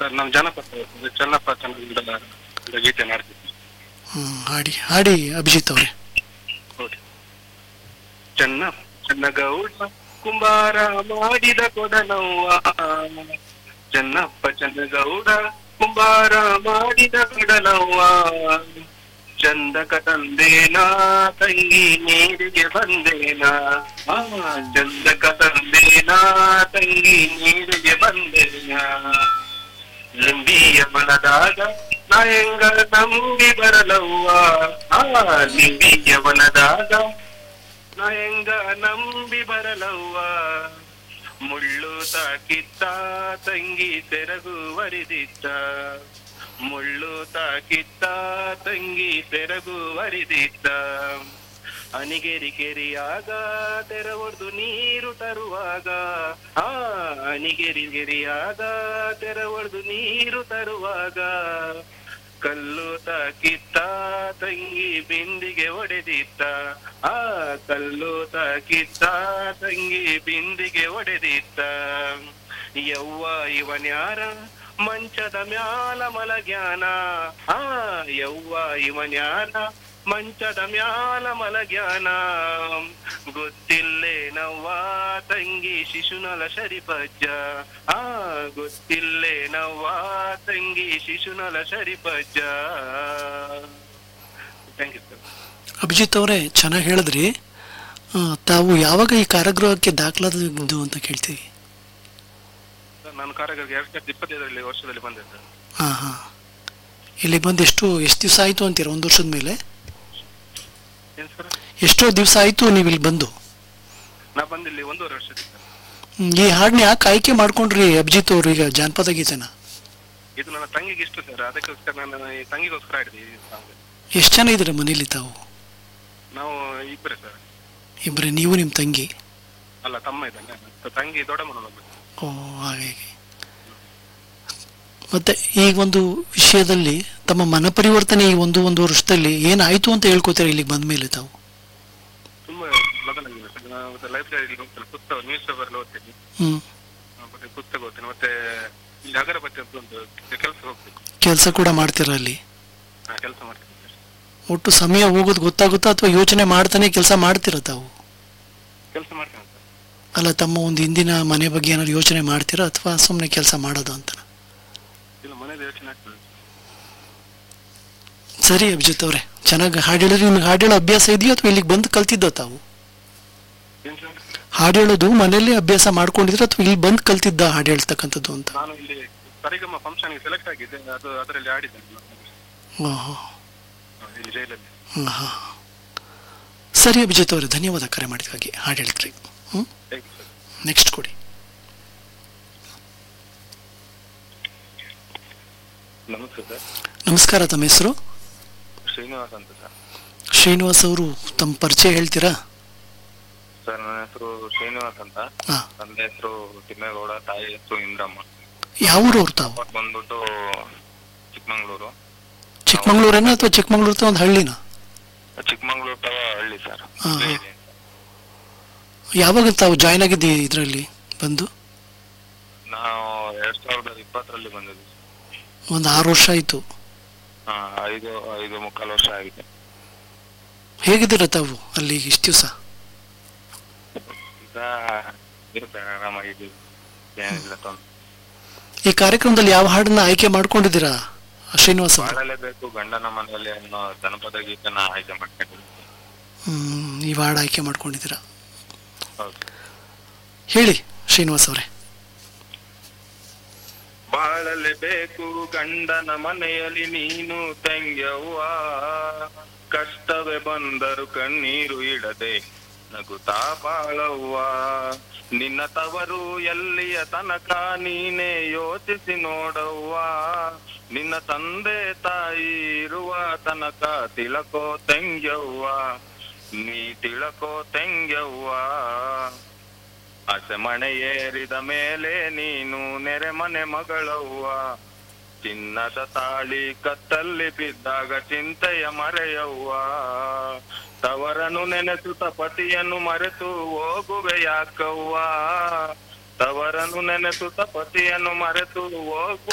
Sir ನಾವು ಜನಪದ ಇದು ಚೆನ್ನಪ್ಪ ಚೆನ್ನಗೌಡ ಒಂದು ಗೀತೆ ಮಾಡ್ತೀವಿ ಹ್ಮ್ ಹಾಡಿ ಹಾಡಿ ಅಭಿಜಿತ್ ಅವರೇ ಓಕೆ ಚೆನ್ನ ಚೆನ್ನಗೌಡ ಕುಂಬಾರ ಮಾಡಿದ ಕೊಡನವ್ವ ಚೆನ್ನಪ್ಪ ಚೆನ್ನಗೌಡ ಕುಂಬಾರ ಮಾಡಿದ ಕೊಡನವ್ವ ಚಂದಕ ತಂದೇನಾ ತಂಗಿ ನೀರಿಗೆ ಬಂದೇನಾ ಆ ಚಂದಕ ತಂದೇನಾ ತಂಗಿ ನೀರಿಗೆ ಬಂದೇನಾ ಲಿಂಬಿಯ ಮನದಾಗ ನಾಯಂಗ ನಂಬಿ ಬರಲವ್ವ ಆ ಲಿಂಬಿಯ ಮನದಾಗ ನಾಯಂಗ ನಂಬಿ ಬರಲವ್ವ ಮುಳ್ಳು ತಾಕಿತ್ತ ತಂಗಿ ಸೆರಗು ವರಿದಿತ್ತ ಮುಳ್ಳು ತಾಕಿತ್ತ ತಂಗಿ ಸೆರಗು ವರಿದಿತ್ತ ಅನಿಗೆರಿ ಕೆರಿಯಾಗ ತೆರವೊಡ್ದು ನೀರು ತರುವಾಗ ಆ ಅನಿಗೆರಿ ಗೆರಿಯಾಗ ತೆರವೊಡ್ದು ನೀರು ತರುವಾಗ ಕಲ್ಲು ತಾಕಿತ್ತ ತಂಗಿ ಬಿಂದಿಗೆ ಒಡೆದಿತ್ತ ಆ ಕಲ್ಲು ತಾಕಿತ್ತ ತಂಗಿ ಬಿಂದಿಗೆ ಒಡೆದಿತ್ತ ಯವ್ವ ಇವನ್ಯಾರ ಮಂಚದ ಮ್ಯಾಲ ಮಲಗ್ಯಾನ ಆ ಯವ್ವ ಇವನ್ಯಾರ ಮಂಚದ ಮ್ಯಾಲ ಮಲಗ್ಯಾನ ಗೊತ್ತಿಲ್ಲೇನವ್ವ ತಂಗಿ ಶಿಶುನಲ ಶರಿಪಜ್ಜ ಆ ಗೊತ್ತಿಲ್ಲೇನವ್ವ ತಂಗಿ ಶಿಶುನಲ ಶರಿಪಜ್ಜ ಥ್ಯಾಂಕ್ ಯು ಸರ್ ಅಭಿಜಿತ್ ಅವರೇ ಚೆನ್ನಾಗಿ ಹೇಳಿದ್ರಿ ಆ, ತಾವು ಯಾವಾಗ ಈ ಕಾರಾಗೃಹಕ್ಕೆ ದಾಖಲಾದದ್ದು ಅಂತ ಕೇಳ್ತೀವಿ ಸರ್ ನಾನು ಕಾರಾಗೃಹಕ್ಕೆ ಎರಡ್ ಸಾವಿರದ ಇಪ್ಪತ್ತೈದರಲ್ಲಿ ವರ್ಷದಲ್ಲಿ ಬಂದೆ ಸರ್ ಹಾಂ ಹಾಂ ಇಲ್ಲಿ ಬಂದು ಎಷ್ಟು ಎಷ್ಟು ದಿವಸ ಆಯಿತು ಅಂತೀರ ಒಂದು ವರ್ಷದ ಮೇಲೆ ಏನ್ ಸರ್ ಎಷ್ಟೋ ದಿವಸ ಆಯಿತು ನೀವು ಇಲ್ಲಿ ಬಂದು ನಾ ಬಂದಿಲ್ಲಿ ಒಂದೂವರೆ ವರ್ಷದ ಸರ್ ಹ್ಮ್, ಈ ಹಾಡನ್ನ ಯಾಕೆ ಆಯ್ಕೆ ಮಾಡ್ಕೊಂಡ್ರಿ ಅಭಿಜಿತ್ ಅವರು ಈಗ ಜಾನಪದ ಗೀತೆನ ಇದು ನನ್ನ ತಂಗಿಗೆ ಇಷ್ಟ ಸರ್ ಅದಕ್ಕೋಸ್ಕರ ನಾನು ಈ ತಂಗಿಗೋಸ್ಕರ ಆಡಿದೆ ಈ ಸಾಂಗ್ ಎಷ್ಟು ಜನ ಇದ್ದೀರ ಮನೇಲಿ ತಾವು ನಾವು ಇಬ್ಬರೇ ಸರ್ ಇಬ್ಬರೇ ನೀವು ನಿಮ್ಮ ತಂಗಿ ಅಲ್ಲ ತಮ್ಮ ಇದ್ದಾನೆ ಸೊ ತಂಗಿ ದೊಡ್ಡ ಮನೋಲ್ಲ ಓ ಹಾಗೆ ಮತ್ತೆ ಈ ಒಂದು ವಿಷಯದಲ್ಲಿ ತಮ್ಮ ಮನ ಪರಿವರ್ತನೆ ಈ ಒಂದು ಒಂದು ವರ್ಷದಲ್ಲಿ ಏನಾಯ್ತು ಅಂತ ಹೇಳ್ಕೊತೀರಾ ಇಲ್ಲಿಗೆ ಬಂದ ಮೇಲೆ ತಾವು ತುಂಬಾ ಬದಲಾಗಿದೆ ಸರ್ ನಾನು ಮತ್ತೆ ಲೈಬ್ರರಿ ಹೋಗ್ತೇನೆ ಪುಸ್ತಕ ನ್ಯೂಸ್ ಪೇಪರ್ ಓದ್ತೀನಿ ಹ್ಮ್ ಆ, ಮತ್ತೆ ಪುಸ್ತಕ ಓದ್ತೀನಿ ಮತ್ತೆ ಇಲ್ಲಿ ಅಗರಬತ್ತಿ ಅಂತ ಒಂದು ಕೆಲಸ ಹೋಗ್ತೀನಿ ಕೆಲಸ ಕೂಡ ಮಾಡ್ತೀರಾ ಅಲ್ಲಿ ಕೆಲಸ ಮಾಡ್ತೀನಿ ಸರ್ ಒಟ್ಟು ಸಮಯ ಹೋಗೋದು ಗೊತ್ತಾಗುತ್ತಾ ಅಥವಾ ಯೋಚನೆ ಮಾಡ್ತಾನೆ ಕೆಲಸ ಮಾಡ್ತೀರಾ ತಾವು ಕೆಲಸ ಮಾಡ್ತೇನೆ ಸರ್ ಅಲ್ಲ ತಮ್ಮ ಒಂದು ಹಿಂದಿನ ಮನೆ ಬಗ್ಗೆ ಏನಾದ್ರು ಯೋಚನೆ ಮಾಡ್ತೀರಾ ಅಥವಾ ಸುಮ್ಮನೆ ಕೆಲಸ ಮಾಡೋದು ಅಂತ ಇಲ್ಲ ಮನೇಲಿ ಯೋಚನೆ ಆಗ್ತದೆ ಸರಿ ಅಭಿಜಿತ್ ಅವರೇ ಚೆನ್ನಾಗಿ ಹಾಡು ಹೇಳಿದ್ರೆ ನಿಮ್ಗೆ ಹಾಡು ಹೇಳೋ ಅಭ್ಯಾಸ ಇದೆಯೋ ಅಥವಾ ಇಲ್ಲಿಗೆ ಬಂದು ಕಲ್ತಿದ್ದೋ ತಾವು ಏನ್ ಸರ್ ಹಾಡು ಹೇಳೋದು ಮನೆಯಲ್ಲೇ ಅಭ್ಯಾಸ ಮಾಡ್ಕೊಂಡಿದ್ರೆ ಅಥವಾ ಇಲ್ಲಿ ಬಂದು ಕಲ್ತಿದ್ದ ಹಾಡು ಹೇಳ್ತಕ್ಕಂಥದ್ದು ಅಂತ ನಾನು ಇಲ್ಲಿ ಸರಿಗಮ್ಮ ಫಂಕ್ಷನ್ಗೆ ಸೆಲೆಕ್ಟ್ ಆಗಿದ್ದೆ ಅದು ಅದರಲ್ಲಿ ಆಡಿದ್ದೇನೆ ನಾನು. ಓಹೋ ಆ, ಇಲ್ಲಿ ಜೈಲಲ್ಲಿ ಹಾಂ ಹಾಂ ಸರಿ ಅಭಿಜಿತ್ ಅವರೇ ಧನ್ಯವಾದ ಕರೆ ಮಾಡಿದಾಗೆ ಹಾಡು ಹೇಳಿದ್ರಿ ಹ್ಞೂ ಥ್ಯಾಂಕ್ ಯು ಸರ್ ನೆಕ್ಸ್ಟ್ ಕೊಡಿ ನಮಸ್ತೆ ಸರ್ ನಮಸ್ಕಾರ ತಮ್ಮ ಹೆಸರು ಶ್ರೀನಿವಾಸ್ ಅಂತ ಸರ್ ಶ್ರೀನಿವಾಸ್ ಅವರು ತಮ್ಮ ಪರಿಚಯ ಹೇಳ್ತೀರಾ ಸರ್ ನನ್ನ ಹೆಸರು ಶ್ರೀನಿವಾಸ್ ಅಂತ ಹಾಂ ತಂದೆ ಹೆಸರು ತಿಮ್ಮೇಗೌಡ ತಾಯಿ ಹೆಸರು ಇಂದ್ರಮ್ಮ ಯಾವ ಊರವ್ರು ತಾವು ಅಪ್ಪ ಬಂದ್ಬಿಟ್ಟು ಚಿಕ್ಕಮಂಗ್ಳೂರು ಚಿಕ್ಕಮಂಗ್ಳೂರೇನ ಅಥವಾ ಚಿಕ್ಕಮಂಗ್ಳೂರು ಒಂದು ಹಳ್ಳಿನ ಚಿಕ್ಕಮಂಗ್ಳೂರು ತವ ಹಳ್ಳಿ ಸರ್ ಹಾ, ಹಾ. ಯಾವಾಗ ತಾವು ಜಾಯ್ನ್ ಆಗಿದ್ದಿ ಇದರಲ್ಲಿ ಬಂದು ನಾವು ಎರಡ್ ಸಾವಿರದ ಇಪ್ಪತ್ತರಲ್ಲಿ ಬಂದಿದ್ವಿ ಒಂದು ಆರು ವರ್ಷ ಆಯಿತು ಹಾ ಐದು ಐದು ಮುಕ್ಕಾಲು ವರ್ಷ ಆಗಿದೆ ಹೇಗಿದ್ದೀರಾ ತಾವು ಅಲ್ಲಿ ಇಷ್ಟು ದಿವಸ ಈಗ ಇರುತ್ತೆ ಆರಾಮಾಗಿದ್ದೀವಿ ಏನಿಲ್ಲ ತೊಂದ್ರೆ ಈ ಕಾರ್ಯಕ್ರಮದಲ್ಲಿ ಯಾವ ಹಾಡನ್ನ ಆಯ್ಕೆ ಮಾಡ್ಕೊಂಡಿದ್ದೀರಾ ಶ್ರೀನಿವಾಸ್ ಅವರು ಬಾಳಲೇಬೇಕು ಗಂಡನ ಮನೆಯಲ್ಲಿ ಅನ್ನೋ ಜನಪದ ಗೀತನ ಆಯ್ಕೆ ಮಾಡ್ಕೊಂಡಿದ್ದೀವಿ ಹ್ಮ್, ಈ ಹಾಡು ಆಯ್ಕೆ ಮಾಡ್ಕೊಂಡಿದ್ದೀರಾ ಹೌದು ಹೇಳಿ ಶ್ರೀನಿವಾಸ್ ಅವರೇ ಬಾಳಲೇಬೇಕು ಗಂಡನ ಮನೆಯಲ್ಲಿ ನೀನು ತಂಗ್ಯವ್ವ ಕಷ್ಟವೇ ಬಂದರು ಕಣ್ಣೀರು ಇಡದೆ ನಗುತ್ತಾ ಬಾಳವ್ವ ನಿನ್ನ ತವರು ಎಲ್ಲಿಯ ತನಕ ನೀನೇ ಯೋಚಿಸಿ ನೋಡವ್ವ ನಿನ್ನ ತಂದೆ ತಾಯಿ ಇರುವ ತನಕ ತಿಳಕೋ ತಂಗ್ಯವ್ವ ನೀ ತಿಳಕೋ ತಂಗ್ಯವ್ವ ಆಸೆ ಮಣೆ ಏರಿದ ಮೇಲೆ ನೀನು ನೆರೆಮನೆ ಮಗಳವ್ವ ಚಿನ್ನದ ತಾಳಿ ಕತ್ತಲ್ಲಿ ಬಿದ್ದಾಗ ಚಿಂತೆಯ ಮರೆಯವ್ವ ತವರನು ನೆನೆಸುತ್ತ ಪತಿಯನ್ನು ಮರೆತು ಹೋಗುವೆ ಯಾಕವ್ವ ತವರನು ನೆನೆಸುತ್ತ ಪತಿಯನ್ನು ಮರೆತು ಹೋಗು